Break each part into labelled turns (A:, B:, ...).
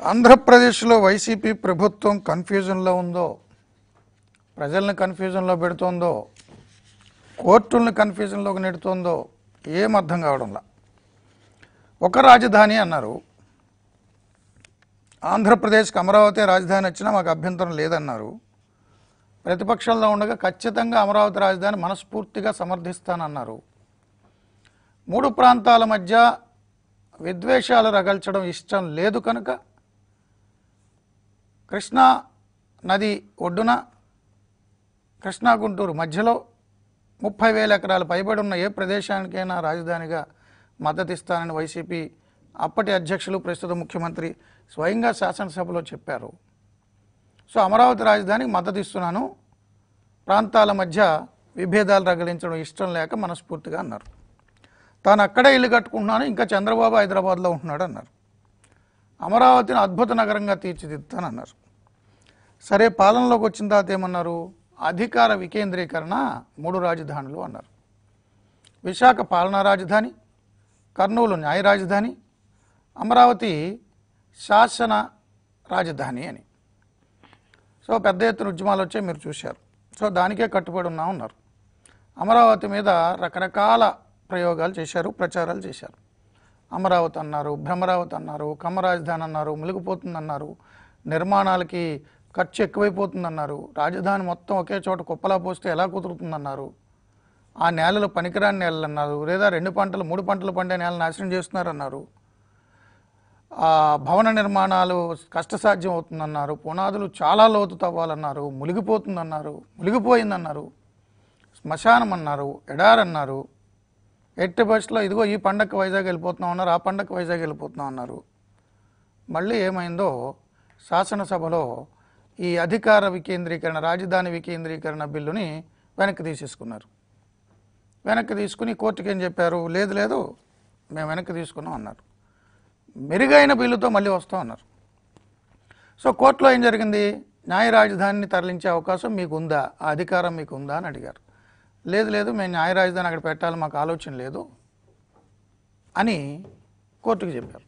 A: ఆంధ్రప్రదేశ్లో వైసీపీ ప్రభుత్వం కన్ఫ్యూజన్లో ఉందో ప్రజల్ని కన్ఫ్యూజన్లో పెడుతోందో కోర్టుల్ని కన్ఫ్యూజన్లోకి నెడుతోందో ఏం అర్థం కావడంలా ఒక రాజధాని అన్నారు ఆంధ్రప్రదేశ్కి అమరావతి రాజధాని వచ్చినా మాకు అభ్యంతరం లేదన్నారు ప్రతిపక్షంలో ఉండగా ఖచ్చితంగా అమరావతి రాజధాని మనస్ఫూర్తిగా సమర్థిస్తానన్నారు మూడు ప్రాంతాల మధ్య విద్వేషాలు రగల్చడం ఇష్టం లేదు కనుక కృష్ణా నది ఒడ్డున కృష్ణా గుంటూరు మధ్యలో ముప్పై వేల ఎకరాలు పైబడి ఉన్న ఏ ప్రదేశానికైనా రాజధానిగా మద్దతు ఇస్తానని వైసీపీ అప్పటి అధ్యక్షులు ప్రస్తుత ముఖ్యమంత్రి స్వయంగా శాసనసభలో చెప్పారు సో అమరావతి రాజధానికి మద్దతు ఇస్తున్నాను ప్రాంతాల మధ్య విభేదాలు రగిలించడం ఇష్టం లేక మనస్ఫూర్తిగా అన్నారు తాను అక్కడే ఇల్లు కట్టుకుంటున్నాను ఇంకా చంద్రబాబు హైదరాబాద్లో ఉంటున్నాడు అన్నారు అమరావతిని అద్భుత నగరంగా తీర్చిదిద్దుతానన్నారు సరే పాలనలోకి వచ్చిన తర్వాత ఏమన్నారు అధికార వికేంద్రీకరణ మూడు రాజధానులు అన్నారు విశాఖ పాలనా రాజధాని కర్నూలు న్యాయ రాజధాని అమరావతి శాసన రాజధాని అని సో పెద్ద ఎత్తున ఉద్యమాలు వచ్చాయి మీరు చూశారు సో దానికే కట్టుబడి ఉన్నా ఉన్నారు అమరావతి మీద రకరకాల ప్రయోగాలు చేశారు ప్రచారాలు చేశారు అమరావతి అన్నారు భ్రమరావతి అన్నారు కమ్మరాజధాని అన్నారు మునిగిపోతుందన్నారు నిర్మాణాలకి ఖర్చు ఎక్కువైపోతుందన్నారు రాజధాని మొత్తం ఒకే చోట కుప్పలా పోస్తే ఎలా కుదురుతుందన్నారు ఆ నేలలు పనికిరాని నేలలు అన్నారు లేదా రెండు పంటలు మూడు పంటలు పండే నేలను నాశనం చేస్తున్నారన్నారు ఆ భవన నిర్మాణాలు కష్టసాధ్యం అవుతుందన్నారు పునాదులు చాలా లోతు తవ్వాలన్నారు మునిగిపోతుందన్నారు మునిగిపోయిందన్నారు శ్మశానం అన్నారు ఎడారన్నారు ఎట్టి బస్సులో ఇదిగో ఈ పండగకి వైజాగ్ వెళ్ళిపోతున్నాం అన్నారు ఆ పండగకి వైజాగ్ వెళ్ళిపోతున్నాం అన్నారు మళ్ళీ ఏమైందో శాసనసభలో ఈ అధికార వికేంద్రీకరణ రాజధాని వికేంద్రీకరణ బిల్లుని వెనక్కి తీసేసుకున్నారు వెనక్కి తీసుకుని కోర్టుకి ఏం చెప్పారు లేదు లేదు మేము వెనక్కి తీసుకున్నాం అన్నారు మెరుగైన బిల్లుతో మళ్ళీ వస్తాం అన్నారు సో కోర్టులో ఏం జరిగింది న్యాయ రాజధానిని తరలించే అవకాశం మీకు ఉందా ఆ అధికారం మీకు ఉందా అని అడిగారు లేదు లేదు మేము న్యాయ రాజధాని అక్కడ పెట్టాలి మాకు ఆలోచన లేదు అని కోర్టుకి చెప్పారు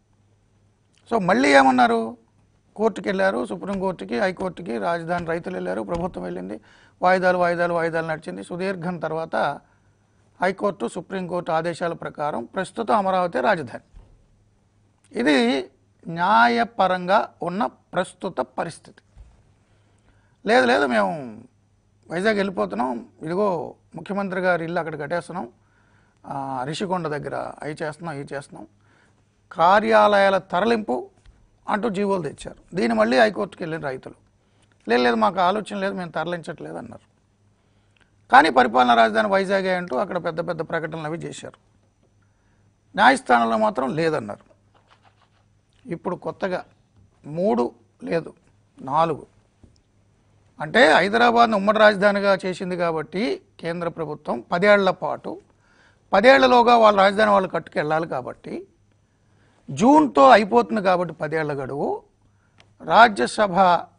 A: సో మళ్ళీ ఏమన్నారు కోర్టుకి వెళ్ళారు సుప్రీంకోర్టుకి హైకోర్టుకి రాజధాని రైతులు వెళ్ళారు ప్రభుత్వం వెళ్ళింది వాయిదాలు వాయిదాలు వాయిదాలు నడిచింది సుదీర్ఘం తర్వాత హైకోర్టు సుప్రీంకోర్టు ఆదేశాల ప్రకారం ప్రస్తుతం అమరావతి రాజధాని ఇది న్యాయపరంగా ఉన్న ప్రస్తుత పరిస్థితి లేదు లేదు మేము వైజాగ్ వెళ్ళిపోతున్నాం ఇదిగో ముఖ్యమంత్రి గారి ఇల్లు అక్కడ కట్టేస్తున్నాం ఆ, రిషికొండ దగ్గర అవి చేస్తున్నాం ఇవి చేస్తున్నాం కార్యాలయాల తరలింపు అంటూ జీవోలు తెచ్చారు దీన్ని మళ్ళీ హైకోర్టుకి వెళ్ళిన రైతులు లేదు లేదు మాకు ఆలోచన లేదు మేము తరలించట్లేదు అన్నారు కానీ పరిపాలనా రాజధాని వైజాగే అంటూ అక్కడ పెద్ద పెద్ద ప్రకటనలు అవి చేశారు న్యాయస్థానంలో మాత్రం లేదన్నారు ఇప్పుడు కొత్తగా మూడు లేదు నాలుగు అంటే హైదరాబాద్ను ఉమ్మడి రాజధానిగా చేసింది కాబట్టి కేంద్ర ప్రభుత్వం పదేళ్ల పాటు పదేళ్లలోగా వాళ్ళ రాజధాని వాళ్ళు కట్టుకెళ్ళాలి కాబట్టి జూన్తో అయిపోతుంది కాబట్టి పదేళ్ల గడువు రాజ్యసభ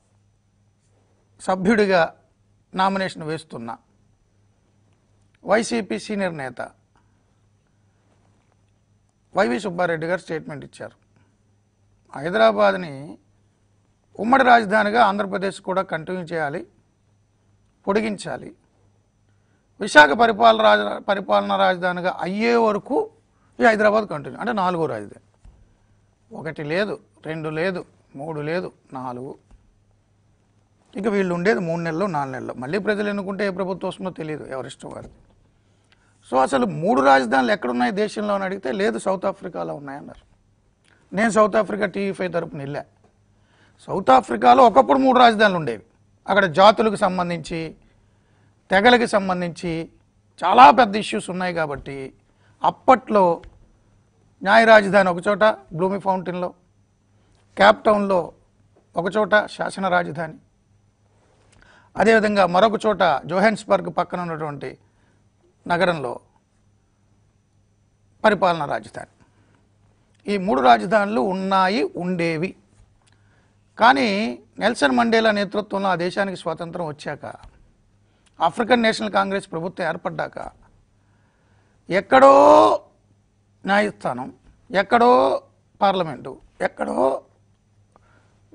A: సభ్యుడిగా నామినేషన్ వేస్తున్న వైసీపీ సీనియర్ నేత వైవి సుబ్బారెడ్డి గారు స్టేట్మెంట్ ఇచ్చారు హైదరాబాద్ని ఉమ్మడి రాజధానిగా ఆంధ్రప్రదేశ్ కూడా కంటిన్యూ చేయాలి పొడిగించాలి విశాఖ పరిపాలన రాజ పరిపాలన రాజధానిగా అయ్యే వరకు ఈ హైదరాబాద్ కంటిన్యూ అంటే నాలుగో రాజధాని ఒకటి లేదు రెండు లేదు మూడు లేదు నాలుగు ఇక వీళ్ళు ఉండేది మూడు నెలలు నాలుగు నెలలు మళ్ళీ ప్రజలు ఎన్నుకుంటే ఏ ప్రభుత్వం వస్తుందో తెలియదు ఎవరిష్టం వారిది సో అసలు మూడు రాజధానులు ఎక్కడున్నాయి దేశంలో అని అడిగితే లేదు సౌత్ ఆఫ్రికాలో ఉన్నాయన్నారు నేను సౌత్ ఆఫ్రికా టీవీ ఫైవ్ తరపున వెళ్ళా సౌత్ ఆఫ్రికాలో ఒకప్పుడు మూడు రాజధానులు ఉండేవి అక్కడ జాతులకు సంబంధించి తెగలకి సంబంధించి చాలా పెద్ద ఇష్యూస్ ఉన్నాయి కాబట్టి అప్పట్లో న్యాయ రాజధాని ఒకచోట బ్లూమి ఫౌంటైన్లో క్యాప్ టౌన్లో ఒకచోట శాసన రాజధాని అదేవిధంగా మరొక చోట జోహెన్స్బర్గ్ పక్కన ఉన్నటువంటి నగరంలో పరిపాలనా రాజధాని ఈ మూడు రాజధానులు ఉన్నాయి ఉండేవి కానీ నెల్సన్ మండేలా నేతృత్వంలో ఆ దేశానికి స్వాతంత్రం వచ్చాక ఆఫ్రికన్ నేషనల్ కాంగ్రెస్ ప్రభుత్వం ఏర్పడ్డాక ఎక్కడో న్యాయస్థానం ఎక్కడో పార్లమెంటు ఎక్కడో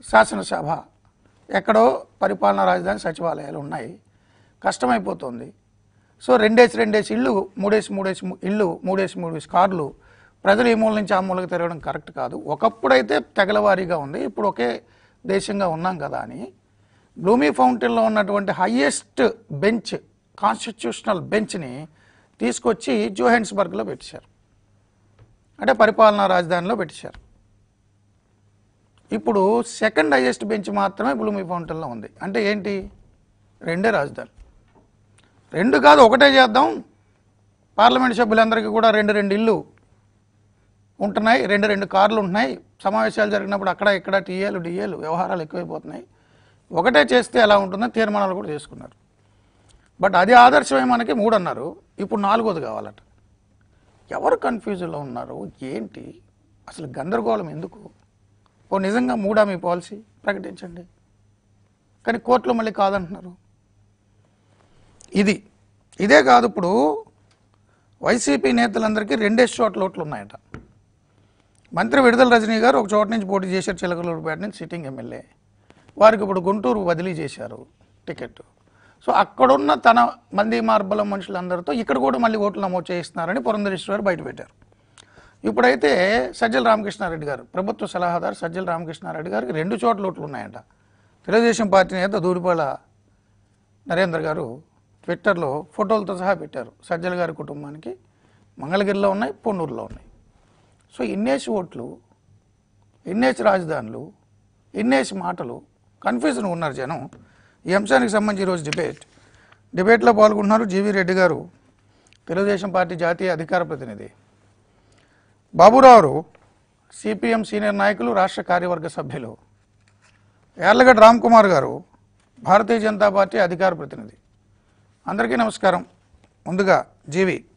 A: శాసనసభ ఎక్కడో పరిపాలనా రాజధాని సచివాలయాలు ఉన్నాయి కష్టమైపోతుంది సో రెండేసి రెండేసి ఇళ్ళు మూడేసి మూడేసి ము- ఇళ్ళు మూడేసి మూడేసి కార్లు ప్రజలు ఈ మూల నుంచి ఆ మూలకి తిరగడం కరెక్ట్ కాదు ఒకప్పుడైతే తెగలవారీగా ఉంది ఇప్పుడు ఒకే దేశంగా ఉన్నాం కదా అని బ్లూమీ ఫౌంటైన్లో ఉన్నటువంటి హయ్యెస్ట్ బెంచ్ కాన్స్టిట్యూషనల్ బెంచ్ని తీసుకొచ్చి జోహెన్స్బర్గ్లో పెట్టేశారు అంటే పరిపాలనా రాజధానిలో పెట్టేశారు ఇప్పుడు సెకండ్ హైయెస్ట్ బెంచ్ మాత్రమే బ్లూమీ ఫౌంటైన్లో ఉంది అంటే ఏంటి రెండే రాజధాని రెండు కాదు ఒకటే చేద్దాం పార్లమెంట్ సభ్యులందరికీ కూడా రెండు రెండు ఇల్లు ఉంటున్నాయి రెండు రెండు కార్లు ఉంటున్నాయి సమావేశాలు జరిగినప్పుడు అక్కడ ఇక్కడ టీఏలు డిఏలు వ్యవహారాలు ఎక్కువైపోతున్నాయి ఒకటే చేస్తే ఎలా ఉంటుందని తీర్మానాలు కూడా చేసుకున్నారు బట్ అది ఆదర్శమే మనకి మూడు అన్నారు ఇప్పుడు నాలుగోది కావాలట ఎవరు కన్ఫ్యూజన్లో ఉన్నారు ఏంటి అసలు గందరగోళం ఎందుకు ఓ నిజంగా మూడా మీ పాలసీ ప్రకటించండి కానీ కోర్టులో మళ్ళీ కాదంటున్నారు ఇది ఇదే కాదు ఇప్పుడు వైసీపీ నేతలందరికీ రెండే చోట్ల ఓట్లు ఉన్నాయట మంత్రి విడుదల రజనీ గారు ఒక చోట నుంచి పోటీ చేశారు చిలకలూరుపేట నుంచి సిట్టింగ్ ఎమ్మెల్యే వారికి ఇప్పుడు గుంటూరు బదిలీ చేశారు టికెట్ సో అక్కడున్న తన మంది మార్బలం మనుషులందరితో ఇక్కడ కూడా మళ్ళీ ఓట్లు నమోదు చేయిస్తున్నారని పురంధరేశ్వర గారు బయటపెట్టారు ఇప్పుడైతే సజ్జల రామకృష్ణారెడ్డి గారు ప్రభుత్వ సలహాదారు సజ్జల రామకృష్ణారెడ్డి గారికి రెండు చోట్ల ఓట్లు ఉన్నాయంట తెలుగుదేశం పార్టీ నేత దూడిపాల నరేంద్ర గారు ట్విట్టర్లో ఫోటోలతో సహా పెట్టారు సజ్జల గారి కుటుంబానికి మంగళగిరిలో ఉన్నాయి పొన్నూరులో ఉన్నాయి సో ఇన్నేసి ఓట్లు ఇన్నేసి రాజధానులు ఇన్నేసి మాటలు కన్ఫ్యూజన్ ఉన్నారు జనం ఈ అంశానికి సంబంధించి ఈరోజు డిబేట్ డిబేట్లో పాల్గొంటున్నారు జీవీ రెడ్డి గారు తెలుగుదేశం పార్టీ జాతీయ అధికార ప్రతినిధి బాబురావు సిపిఎం సీనియర్ నాయకులు రాష్ట్ర కార్యవర్గ సభ్యులు యార్లగడ్డ రామ్ కుమార్ గారు భారతీయ జనతా పార్టీ అధికార ప్రతినిధి అందరికీ నమస్కారం ముందుగా జీవి